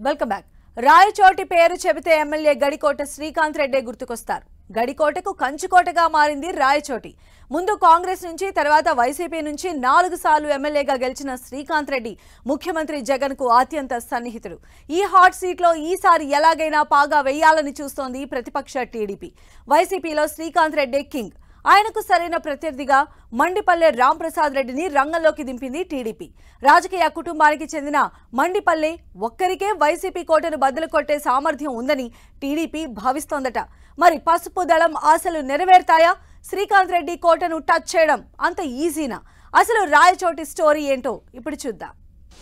welcome back Rayachoti పేరు చెబితే MLA Gadikota Srikanth Reddy గుర్తుకొస్తారు గడికోటకు కంచుకోటగా మారింది రాయచోటి ముందు కాంగ్రెస్ నుంచి తర్వాత వైసీపీ నుంచి నాలుగు సార్లు ఎమ్మెల్యేగా గెలిచిన శ్రీకాంత్ రెడ్డి ముఖ్యమంత్రి జగన్ కు అత్యంత సన్నిహితుడు ఈ హాట్ సీట్లో ఈసారి ఎలాగైనా పాగా వేయాలని చూస్తోంది ప్రతిపక్ష టీడీపీ వైసీపీలో శ్రీకాంత్ రెడ్డి కింగ్ ఆయనకు సరైన ప్రత్యర్థిగా మండిపల్లె రాంప్రసాద్ రెడ్డిని రంగంలోకి దింపింది టీడీపీ రాజకీయ కుటుంబానికి చెందిన మండిపల్లె ఒక్కరికే వైసీపీ కోటను బద్దలు కొట్టే సామర్థ్యం ఉందని టీడీపీ భావిస్తోందట మరి పసుపు దళం ఆశలు నెరవేరుతాయా శ్రీకాంత్ రెడ్డి కోటను టచ్ చేయడం అంత ఈజీనా అసలు రాయచోటి స్టోరీ ఏంటో ఇప్పుడు చూద్దాం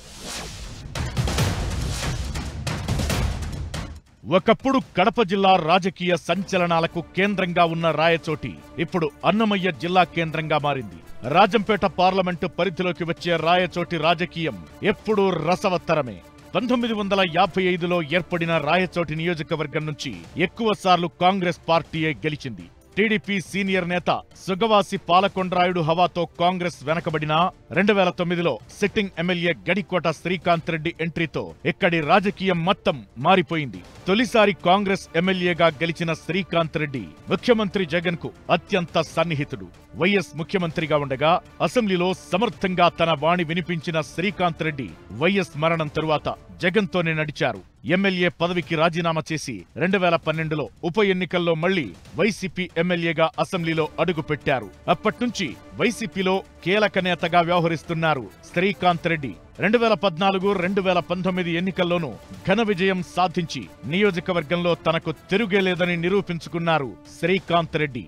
ఒకప్పుడు కడప జిల్లా రాజకీయ సంచలనాలకు కేంద్రంగా ఉన్న రాయచోటి ఇప్పుడు అన్నమయ్య జిల్లా కేంద్రంగా మారింది రాజంపేట పార్లమెంటు పరిధిలోకి వచ్చే రాయచోటి రాజకీయం ఎప్పుడూ రసవత్తరమే పంతొమ్మిది వందల యాభై ఐదులో ఏర్పడిన రాయచోటి నియోజకవర్గం నుంచి ఎక్కువ సార్లు కాంగ్రెస్ పార్టీయే గెలిచింది టీడీపీ సీనియర్ నేత సుగవాసి పాలకొండ్రాయుడు హవాతో కాంగ్రెస్ వెనకబడినా రెండు వేల తొమ్మిదిలో సిట్టింగ్ ఎమ్మెల్యే గడికోట శ్రీకాంత్ రెడ్డి ఎంట్రీతో ఇక్కడి రాజకీయం మొత్తం మారిపోయింది తొలిసారి కాంగ్రెస్ ఎమ్మెల్యేగా గెలిచిన శ్రీకాంత్ రెడ్డి ముఖ్యమంత్రి జగన్ కు అత్యంత సన్నిహితుడు వైఎస్ ముఖ్యమంత్రిగా ఉండగా అసెంబ్లీలో సమర్థంగా తన వాణి వినిపించిన శ్రీకాంత్ రెడ్డి వైఎస్ మరణం తరువాత జగన్తోనే నడిచారు ఎమ్మెల్యే పదవికి రాజీనామా చేసి రెండు వేల పన్నెండులో ఉప ఎన్నికల్లో మళ్లీ వైసీపీ ఎమ్మెల్యేగా అసెంబ్లీలో అడుగు పెట్టారు అప్పట్నుంచి వైసీపీలో కీలక నేతగా వ్యవహరిస్తున్నారు శ్రీకాంత్ రెడ్డి రెండు వేల పద్నాలుగు రెండు వేల పంతొమ్మిది ఎన్నికల్లోనూ ఘన విజయం సాధించి నియోజకవర్గంలో తనకు తిరుగేలేదని నిరూపించుకున్నారు శ్రీకాంత్ రెడ్డి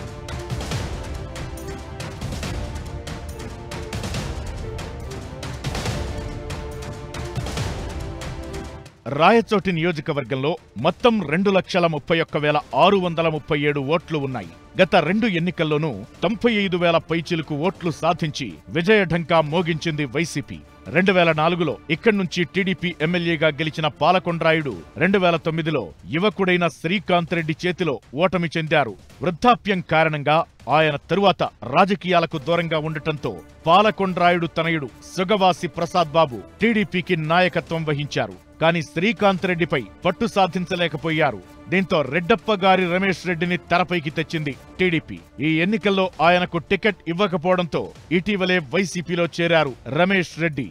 రాయచోటి నియోజకవర్గంలో మొత్తం రెండు లక్షల ముప్పై ఒక్క వేల ఆరు వందల ముప్పై ఏడు ఓట్లు ఉన్నాయి గత రెండు ఎన్నికల్లోనూ తొంభై ఐదు వేల పైచిలుకు ఓట్లు సాధించి విజయఢంకా మోగించింది వైసీపీ రెండు వేల నాలుగులో ఇక్కడి నుంచి టీడీపీ ఎమ్మెల్యేగా గెలిచిన పాలకొండ్రాయుడు రెండు వేల తొమ్మిదిలో యువకుడైన శ్రీకాంత్ రెడ్డి చేతిలో ఓటమి చెందారు వృద్ధాప్యం కారణంగా ఆయన తరువాత రాజకీయాలకు దూరంగా ఉండటంతో పాలకొండ్రాయుడు తనయుడు సుగవాసి ప్రసాద్ బాబు టీడీపీకి నాయకత్వం వహించారు కానీ శ్రీకాంత్ రెడ్డిపై పట్టు సాధించలేకపోయారు దీంతో రెడ్డప్ప గారి రమేష్ రెడ్డిని తెరపైకి తెచ్చింది టీడీపీ ఈ ఎన్నికల్లో ఆయనకు టికెట్ ఇవ్వకపోవడంతో ఇటీవలే వైసీపీలో చేరారు రమేష్ రెడ్డి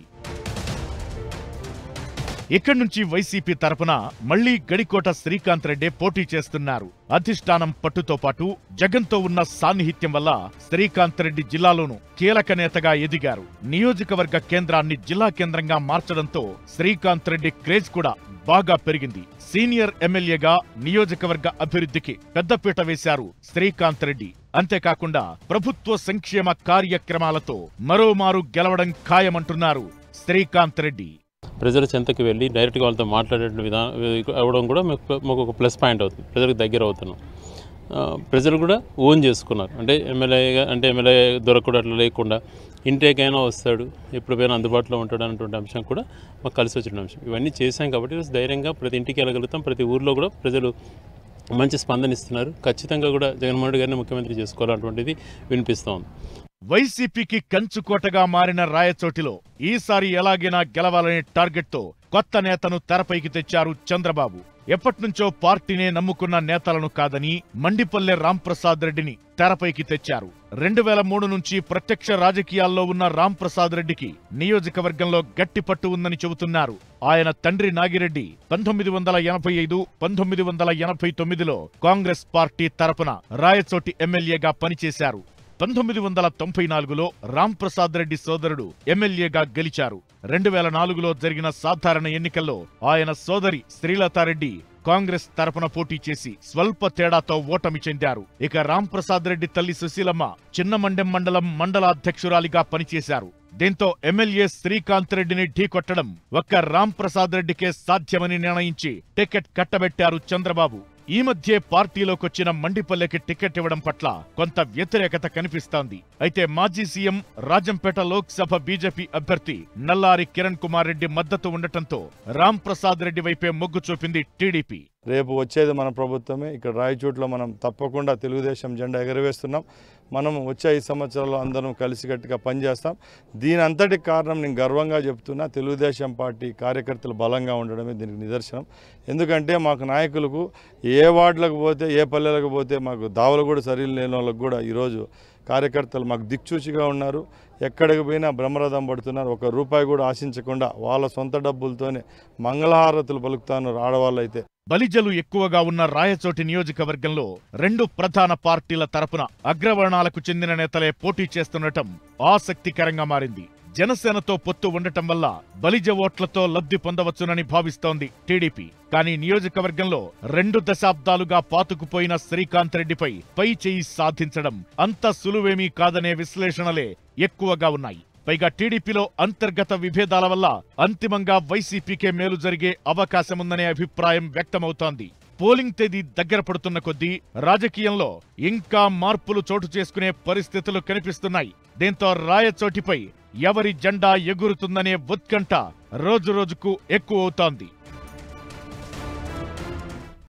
ఇక్కడి నుంచి వైసీపీ తరపున మళ్లీ గడికోట శ్రీకాంత్ రెడ్డి పోటీ చేస్తున్నారు అధిష్టానం పట్టుతో పాటు జగన్తో ఉన్న సాన్నిహిత్యం వల్ల శ్రీకాంత్ రెడ్డి జిల్లాలోనూ కీలక నేతగా ఎదిగారు నియోజకవర్గ కేంద్రాన్ని జిల్లా కేంద్రంగా మార్చడంతో శ్రీకాంత్ రెడ్డి క్రేజ్ కూడా బాగా పెరిగింది సీనియర్ ఎమ్మెల్యేగా నియోజకవర్గ అభివృద్ధికి పెద్దపీట వేశారు శ్రీకాంత్ రెడ్డి అంతేకాకుండా ప్రభుత్వ సంక్షేమ కార్యక్రమాలతో మరోమారు గెలవడం ఖాయమంటున్నారు శ్రీకాంత్ రెడ్డి ప్రజల చెంతకు వెళ్ళి డైరెక్ట్గా వాళ్ళతో మాట్లాడే విధానం అవ్వడం కూడా మాకు మాకు ఒక ప్లస్ పాయింట్ అవుతుంది ప్రజలకు దగ్గర అవుతున్నాం ఆ, ప్రజలు కూడా ఓన్ చేసుకున్నారు అంటే ఎమ్మెల్యేగా అంటే ఎమ్మెల్యే దొరకడం అట్లా లేకుండా ఇంటికైనా వస్తాడు ఎప్పుడు పోయినా అందుబాటులో ఉంటాడు అన్నటువంటి అంశం కూడా మాకు కలిసి వచ్చిన అంశం ఇవన్నీ చేశాం కాబట్టి ఈరోజు ధైర్యంగా ప్రతి ఇంటికి వెళ్ళగలుగుతాం ప్రతి ఊర్లో కూడా ప్రజలు మంచి స్పందన ఇస్తున్నారు ఖచ్చితంగా కూడా జగన్మోహన్ రెడ్డి గారిని ముఖ్యమంత్రి చేసుకోవాలన్నటువంటిది వినిపిస్తోంది వైసీపీకి కంచుకోటగా మారిన రాయచోటిలో ఈసారి ఎలాగైనా గెలవాలనే టార్గెట్తో కొత్త నేతను తెరపైకి తెచ్చారు చంద్రబాబు ఎప్పట్నుంచో పార్టీనే నమ్ముకున్న నేతలను కాదని మండిపల్లె రాంప్రసాద్ రెడ్డిని తెరపైకి తెచ్చారు రెండు వేల మూడు నుంచి ప్రత్యక్ష రాజకీయాల్లో ఉన్న రాంప్రసాద్ రెడ్డికి నియోజకవర్గంలో గట్టి పట్టు ఉందని చెబుతున్నారు ఆయన తండ్రి నాగిరెడ్డి పంతొమ్మిది వందల ఎనభై ఐదు పంతొమ్మిది వందల ఎనభై తొమ్మిదిలో కాంగ్రెస్ పార్టీ తరపున రాయచోటి ఎమ్మెల్యేగా పనిచేశారు పంతొమ్మిది వందల తొంభై నాలుగులో రాంప్రసాద్ రెడ్డి సోదరుడు ఎమ్మెల్యేగా గెలిచారు రెండు వేల నాలుగులో జరిగిన సాధారణ ఎన్నికల్లో ఆయన సోదరి శ్రీలతారెడ్డి కాంగ్రెస్ తరపున పోటీ చేసి స్వల్ప తేడాతో ఓటమి చెందారు ఇక రాంప్రసాద్ రెడ్డి తల్లి సుశీలమ్మ చిన్నమండెం మండలం మండలాధ్యక్షురాలిగా పనిచేశారు దీంతో ఎమ్మెల్యే శ్రీకాంత్ రెడ్డిని ఢీకొట్టడం ఒక్క రాంప్రసాద్ రెడ్డికే సాధ్యమని నిర్ణయించి టికెట్ కట్టబెట్టారు చంద్రబాబు ఈ మధ్యే పార్టీలోకొచ్చిన మండిపల్లెకి టికెట్ ఇవ్వడం పట్ల కొంత వ్యతిరేకత కనిపిస్తోంది అయితే మాజీ సీఎం రాజంపేట లోక్సభ బీజేపీ అభ్యర్థి నల్లారి కిరణ్ కుమార్ రెడ్డి మద్దతు ఉండటంతో రామ్ ప్రసాద్ రెడ్డి వైపే మొగ్గు చూపింది టీడీపీ రేపు వచ్చేది మన ప్రభుత్వమే ఇక్కడ రాయచోట్ల మనం తప్పకుండా తెలుగుదేశం జెండా ఎగరవేస్తున్నాం మనం వచ్చే ఐదు సంవత్సరాలు అందరం కలిసికట్టుగా పనిచేస్తాం దీని అంతటికి కారణం నేను గర్వంగా చెప్తున్నా తెలుగుదేశం పార్టీ కార్యకర్తలు బలంగా ఉండడమే దీనికి నిదర్శనం ఎందుకంటే మాకు నాయకులకు ఏ వార్డులకు పోతే ఏ పల్లెలకు పోతే మాకు దావలు కూడా సరిగ్గా లేని వాళ్ళకు కూడా ఈరోజు కార్యకర్తలు మాకు దిక్చూచిగా ఉన్నారు ఎక్కడికి పోయినా బ్రహ్మరథం పడుతున్నారు ఒక రూపాయి కూడా ఆశించకుండా వాళ్ళ సొంత డబ్బులతోనే మంగళహారతులు పలుకుతాను ఆడవాళ్ళైతే బలిజలు ఎక్కువగా ఉన్న రాయచోటి నియోజకవర్గంలో రెండు ప్రధాన పార్టీల తరపున అగ్రవర్ణాలకు చెందిన నేతలే పోటీ చేస్తుండటం ఆసక్తికరంగా మారింది జనసేనతో పొత్తు ఉండటం వల్ల బలిజ ఓట్లతో లబ్ధి పొందవచ్చునని భావిస్తోంది టీడీపీ కానీ నియోజకవర్గంలో రెండు దశాబ్దాలుగా పాతుకుపోయిన శ్రీకాంత్ రెడ్డిపై పై చేయి సాధించడం అంత సులువేమీ కాదనే విశ్లేషణలే ఎక్కువగా ఉన్నాయి పైగా టీడీపీలో అంతర్గత విభేదాల వల్ల అంతిమంగా వైసీపీకే మేలు జరిగే అవకాశముందనే అభిప్రాయం వ్యక్తమవుతోంది పోలింగ్ తేదీ దగ్గర పడుతున్న కొద్దీ రాజకీయంలో ఇంకా మార్పులు చోటు చేసుకునే పరిస్థితులు కనిపిస్తున్నాయి దీంతో రాయచోటిపై ఎవరి జెండా ఎగురుతుందనే ఉత్కంఠ రోజురోజుకు ఎక్కువవుతోంది